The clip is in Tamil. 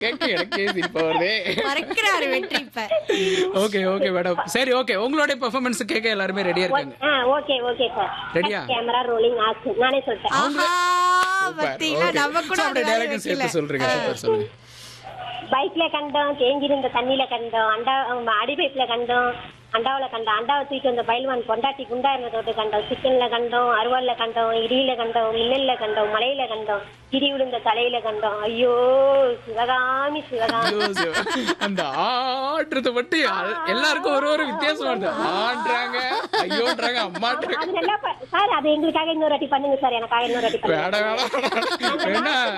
கேட்க எனக்கே சிரிப்பா வருதே மறக்கிறாரு வெற்றி இப்ப ஓகே ஓகே மேடம் சரி ஓகே உங்களுடைய பெர்ஃபார்மன்ஸ் கேட்க எல்லாருமே ரெடியா இருக்காங்க ஆ ஓகே ஓகே சார் ரெடியா? கேமரா ரோலிங் ஆக்ஷன் நானே சொல்லிட்டேன் ஆஹா பாத்தீங்களா நம்ம கூட அந்த வேலையை டைரக்ட் வைக்கல. சேர்த்து சொல்றீங்க சூப்பர் சொல்லுங்க பைக்ல கண்டோம் தேங்கியிருந்த தண்ணியில கண்டோம் அண்டா அடி பைப்ல கண்டோம் அண்டாவுல கண்டோம் அண்டாவை தூக்கி வந்த பயில்வான் கொண்டாட்டி குண்டா இருந்ததோடு கண்டோம் சிக்கன்ல கண்டோம் அருவாள்ல கண்டோம் இடியில கண்டோம் மின்னல்ல கண்டோம் மலையில கண்டோம் இடி விழுந்த தலையில கண்டோம் ஐயோ சிவகாமி சிவகாமி ஐயோ, சிவ- அந்த ஆடுறது மட்டும் யா- எல்லாருக்கும் ஒரு ஒரு வித்தியாசம் வருது ஆடுறாங்க ஐயோன்றாங்க அம்மான்றாங்க அது நல்லா ப- சார் அது எங்களுக்காக இன்னொரு வாட்டி பண்ணுங்க சார் எனக்காக இன்னொரு வாட்டி பண்ணுங்க வேட வேட வேணா